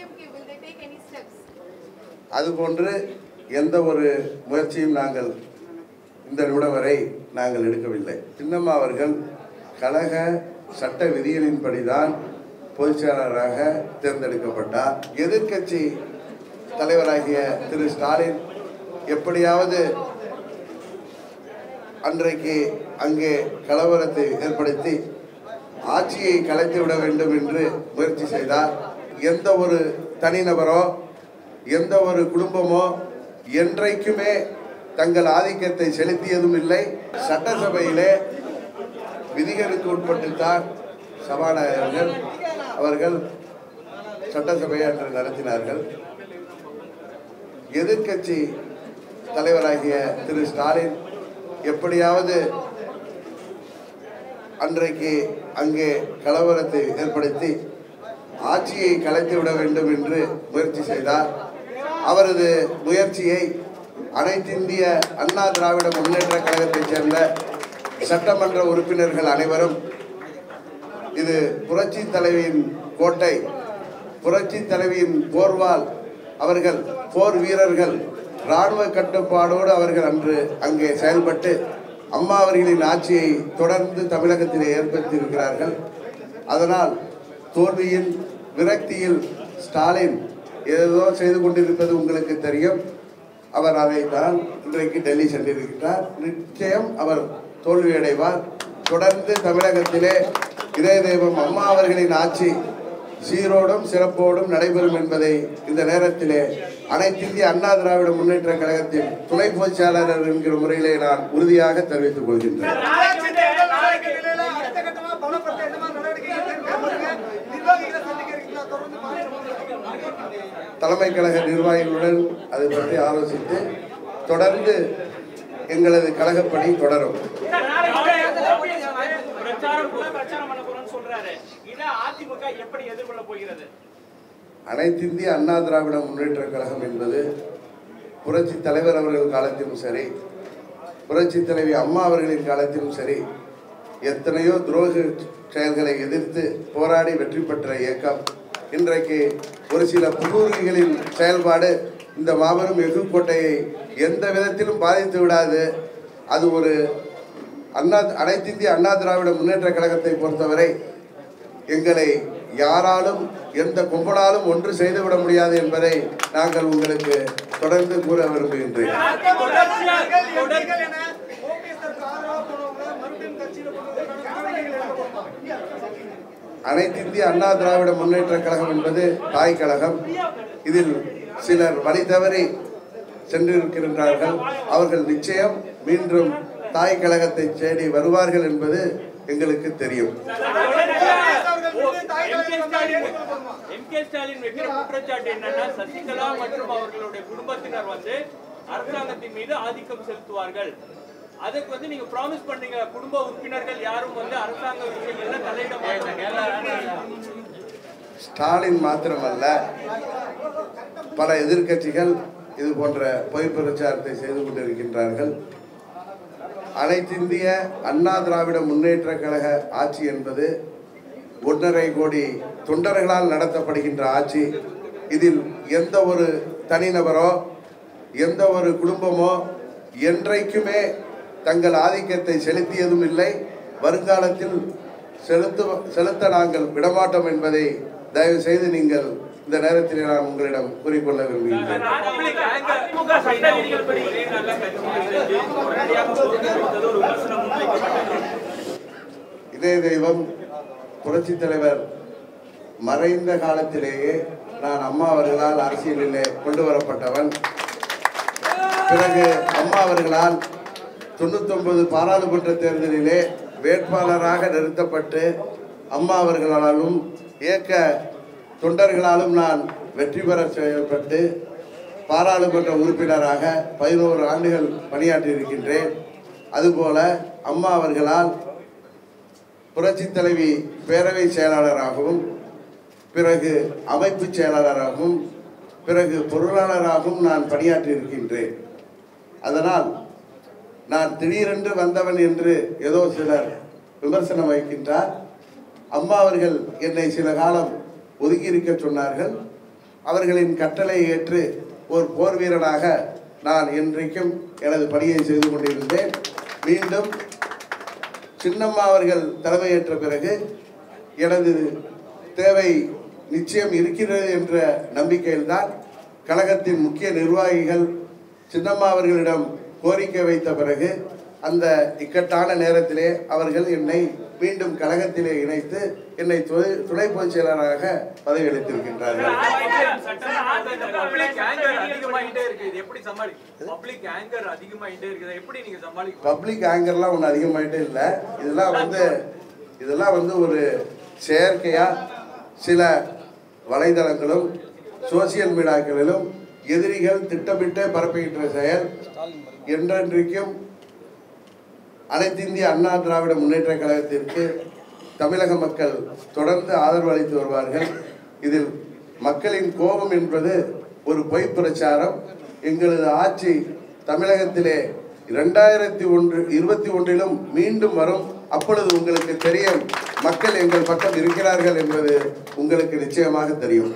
DMK, will they take any steps? அதுபோன்று எந்த ஒரு முயற்சியும் நாங்கள் இந்த நிமிடம் வரை நாங்கள் எடுக்கவில்லை சின்னம்மா அவர்கள் கழக சட்ட விதிகளின்படிதான் பொதுச் செயலாளராக தேர்ந்தெடுக்கப்பட்டார் எதிர்க்கட்சி தலைவராகிய திரு ஸ்டாலின் எப்படியாவது அன்றைக்கு அங்கே கலவரத்தை ஏற்படுத்தி ஆட்சியை கலைத்து விட வேண்டும் என்று முயற்சி செய்தார் எந்த ஒரு தனிநபரோ எந்த ஒரு குடும்பமோ என்றைக்குமே தங்கள் ஆதிக்கத்தை செலுத்தியதும் இல்லை சட்டசபையிலே விதிகளுக்கு உட்பட்டுத்தான் சபாநாயகர்கள் அவர்கள் சட்டசபையை அன்று நடத்தினார்கள் எதிர்க்கட்சி தலைவராகிய திரு ஸ்டாலின் எப்படியாவது அன்றைக்கு அங்கே கலவரத்தை ஏற்படுத்தி ஆட்சியை கலைத்து விட வேண்டும் என்று முயற்சி செய்தார் அவரது முயற்சியை அனைத்திந்திய அண்ணா திராவிட முன்னேற்ற கழகத்தைச் சேர்ந்த சட்டமன்ற உறுப்பினர்கள் அனைவரும் இது புரட்சி தலைவியின் கோட்டை புரட்சி தலைவியின் போர்வால் அவர்கள் போர் வீரர்கள் இராணுவ கட்டுப்பாடோடு அவர்கள் அன்று அங்கே செயல்பட்டு அம்மா அவர்களின் ஆட்சியை தொடர்ந்து தமிழகத்திலே ஏற்படுத்தியிருக்கிறார்கள் அதனால் தோல்வியில் விரக்தியில் ஸ்டாலின் ஏதோ செய்து கொண்டிருப்பது உங்களுக்கு தெரியும் அவர் அதை தான் இன்றைக்கு டெல்லி சென்றிருக்கிறார் நிச்சயம் அவர் தோல்வியடைவார் தொடர்ந்து தமிழகத்திலே இதய தெய்வம் அம்மா அவர்களின் ஆட்சி சீரோடும் சிறப்போடும் நடைபெறும் என்பதை இந்த நேரத்திலே அனைத்திந்திய அண்ணா திராவிட முன்னேற்ற கழகத்தின் துணை பொதுச் செயலாளர் என்கிற முறையிலே நான் உறுதியாக தெரிவித்துக் கொள்கின்றேன் நாளைக்கு வந்து நாளைக்கு நிலையில அடுத்த கட்டமா பலப்படுத்த என்ன மாதிரி நடவடிக்கை எடுக்கணும்? நிர்வாகிகளை சந்திக்கிறீங்களா தொடர்ந்து மாற்றம் தலைமை கழக நிர்வாகிகளுடன் அதை பற்றி ஆலோசித்து தொடர்ந்து எங்களது கழகப்பணி தொடரும் பிரச்சாரம் கூட பிரச்சாரம் பண்ண போறோம்னு சொல்றாரு இத அதிமுக எப்படி எதிர்கொள்ள போகிறது அனைத்திந்திய அண்ணா திராவிட முன்னேற்ற கழகம் என்பது புரட்சி தலைவர் அவர்கள் காலத்திலும் சரி புரட்சி தலைவி அம்மா அவர்களின் காலத்திலும் சரி எத்தனையோ துரோக செயல்களை எதிர்த்து போராடி வெற்றி பெற்ற இயக்கம் இன்றைக்கு ஒரு சில புகூர்களின் செயல்பாடு இந்த மாபெரும் எஃகுக்கோட்டையை எந்த விதத்திலும் பாதித்து விடாது அது ஒரு அண்ணா அனைத்திந்திய அண்ணா திராவிட முன்னேற்ற கழகத்தை பொறுத்தவரை எங்களை யாராலும் எந்த கும்பலாலும் ஒன்று செய்துவிட முடியாது என்பதை நாங்கள் உங்களுக்கு தொடர்ந்து கூற விரும்புகின்றேன் எம்பிக்கள் என ஓபிஎஸ்க்கு ஆதரவா போனவங்க மறுபடியும் கட்சியில கொண்டு வந்து நடவடிக்கைகள் எடுக்கப்படுமா அனைத்திந்திய அண்ணா திராவிட முன்னேற்ற கழகம் என்பது தாய் கழகம் இதில் சிலர் வழி தவறி சென்றிருக்கின்றார்கள் அவர்கள் நிச்சயம் மீண்டும் தாய் கழகத்தை தேடி வருவார்கள் என்பது எங்களுக்கு தெரியும் எம் கே ஸ்டாலின் வைக்கிற குற்றச்சாட்டு என்னன்னா சசிகலா மற்றும் அவர்களுடைய குடும்பத்தினர் வந்து அரசாங்கத்தின் மீது ஆதிக்கம் செலுத்துவார்கள் அதுக்கு வந்து நீங்க ப்ராமிஸ் பண்ணீங்க குடும்ப உறுப்பினர்கள் யாரும் வந்து அரசாங்க விஷயங்கள்ல தலையிட மாட்டாங்க ஸ்டாலின் மாத்திரமல்ல பல எதிர்க்கட்சிகள் இது போன்ற பொய் பிரச்சாரத்தை செய்து கொண்டிருக்கின்றார்கள் அனைத்திந்திய அண்ணா திராவிட முன்னேற்ற கழக ஆட்சி என்பது ஒன்றரை கோடி தொண்டர்களால் நடத்தப்படுகின்ற ஆட்சி இதில் எந்த ஒரு தனிநபரோ எந்த ஒரு குடும்பமோ என்றைக்குமே தங்கள் ஆதிக்கத்தை செலுத்தியதும் இல்லை வருங்காலத்தில் செலுத்து செலுத்த நாங்கள் விடமாட்டோம் என்பதை தயவு செய்து நீங்கள் இந்த நேரத்தில் நான் உங்களிடம் கூறிக்கொள்ள விரும்புகின்றேன் அதிமுக சட்ட விதிகள் படி ஒரே நல்ல கட்சியை செஞ்சு உடனடியாக தோற்கடித்தது ஒரு விமர்சனம் முன்வைக்கப்பட்டது இதய தெய்வம் புரட்சி தலைவர் மறைந்த காலத்திலேயே நான் அம்மா அவர்களால் அரசியலிலே கொண்டு வரப்பட்டவன் பிறகு அம்மா அவர்களால் தொண்ணூத்தொன்பது பாராளுமன்ற தேர்தலிலே வேட்பாளராக நிறுத்தப்பட்டு அம்மா அவர்களாலும் இயக்க தொண்டர்களாலும் நான் வெற்றி பெற செய்யப்பட்டு பாராளுமன்ற உறுப்பினராக பதினோரு ஆண்டுகள் பணியாற்றியிருக்கின்றேன் அதுபோல அம்மா அவர்களால் புரட்சி தலைவி பேரவை செயலாளராகவும் பிறகு அமைப்பு செயலாளராகவும் பிறகு பொருளாளராகவும் நான் பணியாற்றி இருக்கின்றேன் அதனால் நான் திடீரென்று வந்தவன் என்று ஏதோ சிலர் விமர்சனம் வைக்கின்றார் அம்மா அவர்கள் என்னை சில காலம் ஒதுக்கி இருக்க சொன்னார்கள் அவர்களின் கட்டளை ஏற்று ஒரு போர் வீரனாக நான் இன்றைக்கும் எனது பணியை செய்து கொண்டிருந்தேன் மீண்டும் சின்னம்மா அவர்கள் தலைமையேற்ற பிறகு எனது தேவை நிச்சயம் இருக்கிறது என்ற நம்பிக்கையில்தான் கழகத்தின் முக்கிய நிர்வாகிகள் சின்னம்மா அவர்களிடம் கோரிக்கை வைத்த பிறகு அந்த இக்கட்டான நேரத்திலே அவர்கள் என்னை மீண்டும் கழகத்திலே இணைத்து என்னை துணை துணை பொதுச் செயலராக பதவி அளித்திருக்கின்றார்கள் பப்ளிக் ஆங்கர் அதிகமாயிட்டே இருக்கு இது எப்படி சமாளிக்க பப்ளிக் ஆங்கர் அதிகமாயிட்டே இருக்குது எப்படி நீங்க சமாளிக்க பப்ளிக் ஆங்கர்லாம் ஒன்றும் அதிகமாயிட்டே இல்லை இதெல்லாம் வந்து இதெல்லாம் வந்து ஒரு செயற்கையாக சில வலைதளங்களும் சோசியல் மீடியாக்களிலும் எதிரிகள் திட்டமிட்டு பரப்புகின்ற செயல் என்றென்றைக்கும் அனைத்து இந்திய அண்ணா திராவிட முன்னேற்ற கழகத்திற்கு தமிழக மக்கள் தொடர்ந்து ஆதரவு அளித்து வருவார்கள் இதில் மக்களின் கோபம் என்பது ஒரு பொய் பிரச்சாரம் எங்களது ஆட்சி தமிழகத்திலே இரண்டாயிரத்தி ஒன்று இருபத்தி ஒன்றிலும் மீண்டும் வரும் அப்பொழுது உங்களுக்கு தெரியும் மக்கள் எங்கள் பக்கம் இருக்கிறார்கள் என்பது உங்களுக்கு நிச்சயமாக தெரியும்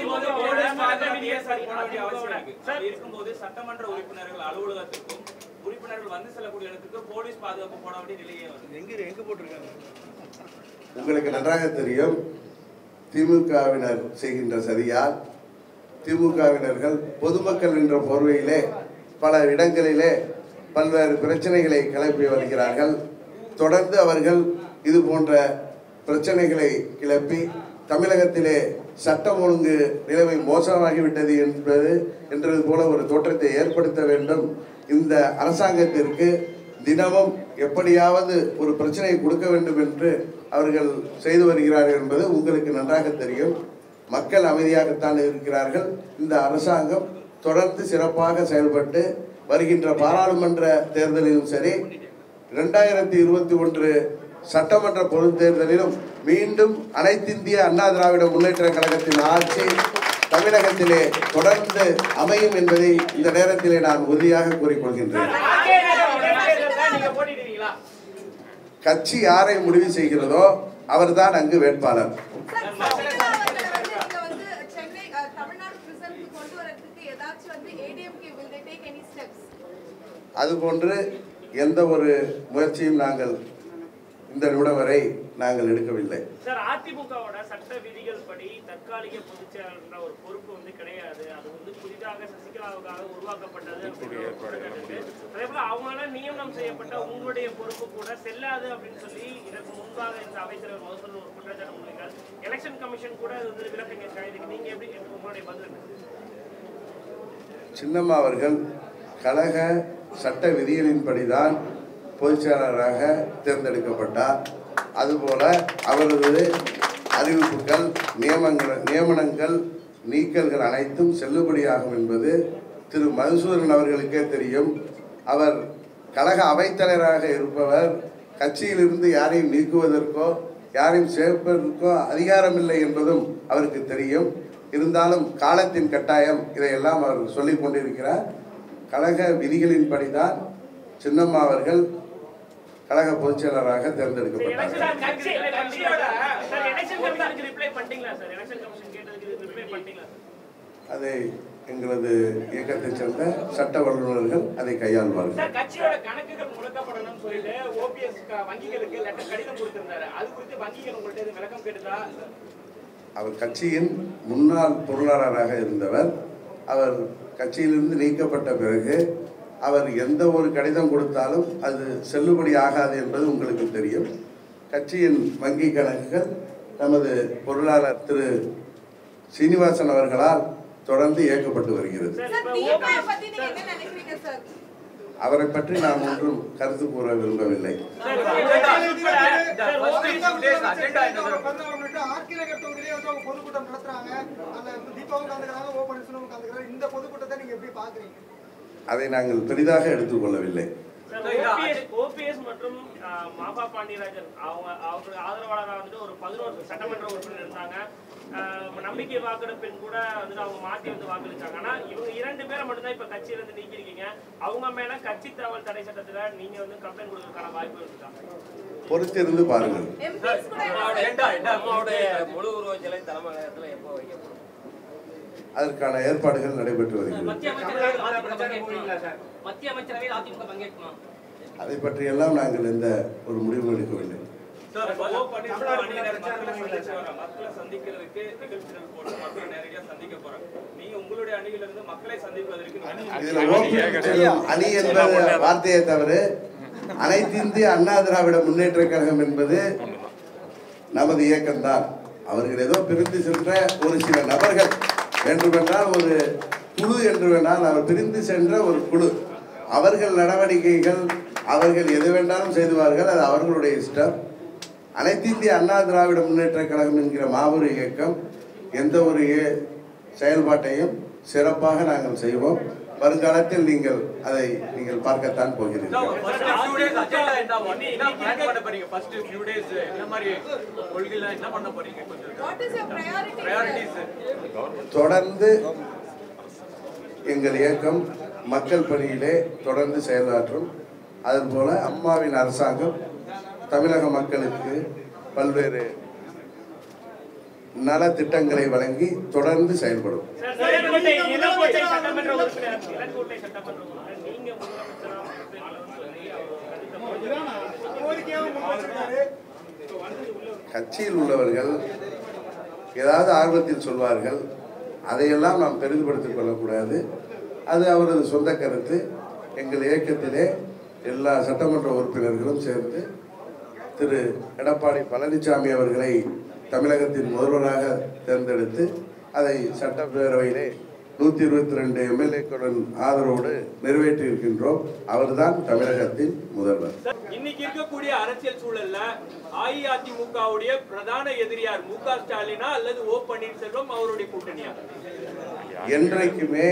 இருக்கும்போது சட்டமன்ற உறுப்பினர்கள் அலுவலகத்துக்கும் உறுப்பினர்கள் வந்து செல்லக்கூடிய இடத்துக்கு போலீஸ் பாதுகாப்பு போட வேண்டிய நிலையே வருது எங்க எங்க போட்டிருக்காங்க உங்களுக்கு நன்றாக தெரியும் திமுகவினர் செய்கின்ற சதியால் திமுகவினர்கள் பொதுமக்கள் என்ற போர்வையிலே பல இடங்களிலே பல்வேறு பிரச்சனைகளை கிளப்பி வருகிறார்கள் தொடர்ந்து அவர்கள் இது போன்ற பிரச்சனைகளை கிளப்பி தமிழகத்திலே சட்டம் ஒழுங்கு நிலைமை மோசமாகிவிட்டது என்பது என்றது போல ஒரு தோற்றத்தை ஏற்படுத்த வேண்டும் இந்த அரசாங்கத்திற்கு தினமும் எப்படியாவது ஒரு பிரச்சனையை கொடுக்க வேண்டும் என்று அவர்கள் செய்து வருகிறார்கள் என்பது உங்களுக்கு நன்றாக தெரியும் மக்கள் அமைதியாகத்தான் இருக்கிறார்கள் இந்த அரசாங்கம் தொடர்ந்து சிறப்பாக செயல்பட்டு வருகின்ற பாராளுமன்ற தேர்தலிலும் சரி இரண்டாயிரத்தி இருபத்தி ஒன்று சட்டமன்ற பொதுத் தேர்தலிலும் மீண்டும் அனைத்திந்திய அண்ணா திராவிட முன்னேற்ற கழகத்தின் ஆட்சி தமிழகத்திலே தொடர்ந்து அமையும் என்பதை இந்த நேரத்திலே நான் உறுதியாக கூறிக்கொள்கின்றேன் நீங்க போட்டிடுவீங்களா கட்சி யாரை முடிவு செய்கிறதோ அவர்தான் அங்கு வேட்பாளர் சார், சசிகலா அவர்களை வந்து இங்க வந்து சென்னை அஹ், தமிழ்நாடு பிரசன்ட்க்கு கொண்டு வரதுக்கு ஏதாச்சும் வந்து ADMK will they take any steps அதுபோன்று எந்த ஒரு முயற்சியும் நாங்கள் இந்த நிமிடம் வரை நாங்கள் எடுக்கவில்லை சார் அதிமுகவோட சட்ட விதிகள் படி தற்காலிக பொதுச் செயலாளர்ன்ற ஒரு பொறுப்பு வந்து கிடையாது அது வந்து புதிதாக சசிகலாவுக்காக உருவாக்கப்பட்டது அப்படின்ற ஒரு குற்றச்சாட்டு இருக்கு. அதே போல அவங்களால நியமனம் செய்யப்பட்ட உங்களுடைய பொறுப்பு கூட செல்லாது அப்படின்னு சொல்லி இதற்கு முன்பாக இந்த அமைச்சர் மகசூல் ஒரு குற்றச்சாட்டு முன்வைக்கிறார் எலெக்ஷன் கமிஷன் கூட அது வந்து விளக்கம் கேட்கிறாங்க இதுக்கு நீங்க எப்படி உங்களுடைய பதில் என்ன? சின்னம்மா அவர்கள் கழக சட்ட விதிகளின்படிதான் பொதுச் செயலாளராக தேர்ந்தெடுக்கப்பட்டார் அதுபோல அவரது அறிவிப்புகள் நியமங்கள் நியமனங்கள் நீக்கல்கள் அனைத்தும் செல்லுபடியாகும் என்பது திரு மதுசூதன் அவர்களுக்கே தெரியும் அவர் கழக அவைத்தலைவராக இருப்பவர் கட்சியிலிருந்து யாரையும் நீக்குவதற்கோ யாரையும் சேர்ப்பதற்கோ அதிகாரமில்லை என்பதும் அவருக்கு தெரியும் இருந்தாலும் காலத்தின் கட்டாயம் இதையெல்லாம் அவர் சொல்லிக் கொண்டிருக்கிறார் கழக விதிகளின்படிதான் சின்னம்மா அவர்கள் கழக பொதுச் செயலராக தேர்ந்தெடுக்கப்பட்டார் சார், கட்சி கட்சியோட சார் எலெக்ஷன் கமிஷனுக்கு ரிப்ளை பண்ணிட்டீங்களா சார் எலெக்ஷன் கமிஷன் கேட்டதுக்கு ரிப்ளை பண்ணிட்டீங்களா சார் அதை எங்களது இயக்கத்தைச் சேர்ந்த சட்ட வல்லுநர்கள் அதை கையாள்வார்கள் சார் கட்சியோட கணக்குகள் முடக்கப்படணும்னு சொல்லிட்டு ஓபிஎஸ் வங்கிகளுக்கு லெட்டர் கடிதம் கொடுத்திருந்தாரு அது குறித்து வங்கிகள் உங்கள்ட்ட எதுவும் விளக்கம் கேட்டதா அவர் கட்சியின் முன்னாள் பொருளாளராக இருந்தவர் அவர் கட்சியிலிருந்து நீக்கப்பட்ட பிறகு அவர் எந்த ஒரு கடிதம் கொடுத்தாலும் அது செல்லுபடி ஆகாது என்பது உங்களுக்கு தெரியும் கட்சியின் வங்கி கணக்குகள் நமது பொருளாளர் திரு சீனிவாசன் அவர்களால் தொடர்ந்து இயக்கப்பட்டு வருகிறது சார் சார் இப்போ தீபா பத்தி நீங்க என்ன நினைக்கிறீங்க சார் அவரை பற்றி நான் ஒன்றும் கருத்து கூற விரும்பவில்லை சார் ஆர்கிலேகர் தொகுதியிலே வந்து அவங்க பொதுக்கூட்டம் நடத்துறாங்க அந்த தீபாவும் கலந்துக்கிறாங்க ஓ பன்னீர்செல்வம் கலந்துக்கிறாங்க இந்த பொதுக்கூட்டத்தை நீங்க எப்படி பாக்குறீங்க அதை நாங்கள் பெரிதாக எடுத்துக்கொள்ளவில்லை ஓபிஎஸ் ஓபிஎஸ் மற்றும் ஆஹ், மாபா பாண்டியராஜன் அவங்க அவங்களுக்கு ஆதரவாளராக வந்துட்டு ஒரு பதினோரு சட்டமன்ற உறுப்பினர் இருந்தாங்க ஆஹ், நம்பிக்கை வாக்கெடுப்பின் கூட வந்துட்டு அவங்க மாத்தி வந்து வாக்களிச்சாங்க ஆனா இவங்க இரண்டு பேரை மட்டும்தான் இப்ப கட்சியில இருந்து நீக்கிருக்கீங்க அவங்க மேல கட்சி தகவல் தடை சட்டத்துல நீங்க வந்து கம்ப்ளைண்ட் கொடுக்கறதுக்கான வாய்ப்பு இருக்குதா பொறுத்திருந்து பாருங்கள் எம்பிஸ் கூட என்ன ஏண்டா ஏண்டா அம்மாவுடைய முழு உருவ சிலை தலைமையகத்துல எப்போ வைக்கப்படும் அதற்கான ஏற்பாடுகள் நடைபெற்று வருகிறது மத்திய அமைச்சரவையில் அதிமுக பங்கேற்குமா மத்திய அமைச்சரவையில் அதிமுக பங்கேற்குமா அதை பற்றியெல்லாம் நாங்கள் எந்த ஒரு முடிவும் எடுக்கவில்லை சார் ஓ பன்னீர்செல்வம் அணியினர் மக்களை சந்திக்க வராங்க. மக்களை சந்திக்கிறதுக்கு நிகழ்ச்சிகள் போட்டு மக்களை நேரடியா சந்திக்க போறாங்க நீங்க உங்களுடைய அணியில இருந்து மக்களை சந்திப்பதற்கு நீங்க- இதுல ஓபிஎஸ் அணி என்பது வார்த்தையை தவிர அனைத்து இந்திய அண்ணா திராவிட முன்னேற்ற கழகம் என்பது நமது இயக்கம்தான் அவர்கள் ஏதோ பிரிந்து சென்ற ஒரு சில நபர்கள் வேண்டுமென்றால் ஒரு குழு என்று வேண்டால் அவர் பிரிந்து சென்ற ஒரு குழு அவர்கள் நடவடிக்கைகள் அவர்கள் எது வேண்டாலும் செய்துவார்கள் அது அவர்களுடைய இஷ்டம் அனைத்து இந்திய அண்ணா திராவிட முன்னேற்ற கழகம் என்கிற மாபெரும் இயக்கம் எந்த ஒரு இய- செயல்பாட்டையும் சிறப்பாக நாங்கள் செய்வோம் வருங்காலத்தில் நீங்கள் அதை நீங்கள் பார்க்கத்தான் போகிறீர்கள் What is your priority? sir? தொடர்ந்து எங்கள் இயக்கம் மக்கள் பணியிலே தொடர்ந்து செயலாற்றும் அதுபோல அம்மாவின் அரசாங்கம் தமிழக மக்களுக்கு பல்வேறு நலத்திட்டங்களை வழங்கி தொடர்ந்து செயல்படும் சார், இளங்கோட்டை இளங்கோட்டை சட்டமன்ற உறுப்பினர் இளங்கோட்டை சட்டமன்ற உறுப்பினர் நீங்க முதலமைச்சரா வந்து அவர் கருத்தை கோரிக்கையாக முன்வச்சிருக்காரு கட்சியில் உள்ளவர்கள் ஏதாவது ஆர்வத்தில் சொல்வார்கள் அதையெல்லாம் நாம் பெரிதுபடுத்திக் கொள்ளக்கூடாது அது அவரது சொந்த கருத்து எங்கள் இயக்கத்திலே எல்லா சட்டமன்ற உறுப்பினர்களும் சேர்ந்து திரு எடப்பாடி பழனிசாமி அவர்களை தமிழகத்தின் முதல்வராக தேர்ந்தெடுத்து அதை சட்டப்பேரவையிலே நூற்றி இருபத்தி ரெண்டு எம்எல்ஏக்களுடன் ஆதரவோடு நிறைவேற்றியிருக்கின்றோம் அவர்தான் தமிழகத்தின் முதல்வர் இன்னைக்கு இருக்கக்கூடிய அரசியல் சூழல்ல அஇஅதிமுகவுடைய பிரதான எதிரியார் மு க ஸ்டாலினா அல்லது ஓ பன்னீர்செல்வம் அவருடைய கூட்டணியா என்றைக்குமே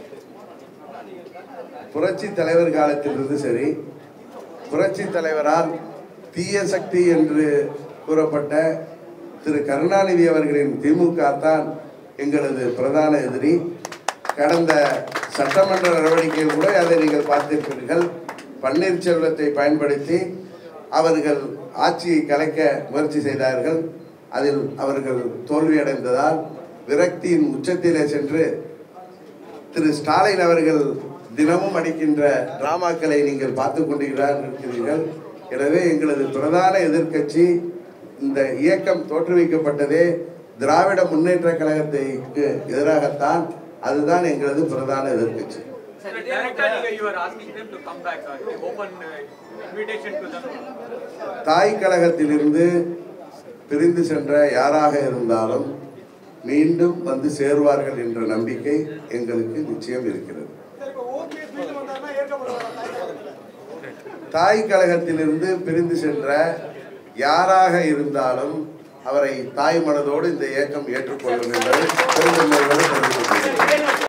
புரட்சி தலைவர் காலத்திலிருந்து சரி புரட்சி தலைவரால் தீய சக்தி என்று கூறப்பட்ட திரு கருணாநிதி அவர்களின் திமுக தான் எங்களது பிரதான எதிரி கடந்த சட்டமன்ற நடவடிக்கையில் கூட அதை நீங்கள் பார்த்திருப்பீர்கள் பன்னீர்செல்வத்தை பயன்படுத்தி அவர்கள் ஆட்சியை கலைக்க முயற்சி செய்தார்கள் அதில் அவர்கள் தோல்வியடைந்ததால் விரக்தியின் உச்சத்திலே சென்று திரு ஸ்டாலின் அவர்கள் தினமும் அடிக்கின்ற டிராமாக்களை நீங்கள் பார்த்து கொண்டிருக்கிறார் இருக்கிறீர்கள் எனவே எங்களது பிரதான எதிர்க்கட்சி இந்த இயக்கம் தோற்றுவிக்கப்பட்டதே திராவிட முன்னேற்ற கழகத்திற்கு எதிராகத்தான் அதுதான் எங்களது பிரதான எதிர்க்கட்சி தாய் கழகத்திலிருந்து பிரிந்து சென்ற யாராக இருந்தாலும் மீண்டும் வந்து சேருவார்கள் என்ற நம்பிக்கை எங்களுக்கு நிச்சயம் இருக்கிறது சரி இப்போ ஓபிஎஸ் மீண்டும் வந்தாருன்னா ஏற்கப்படுவாரா தாய் கழகத்திலிருந்து பிரிந்து சென்ற யாராக இருந்தாலும் அவரை தாய் மனதோடு இந்த இயக்கம் ஏற்றுக்கொள்ளும் என்பதை பெருந்தன்மையோடு தெரிவித்துக் கொள்கிறேன்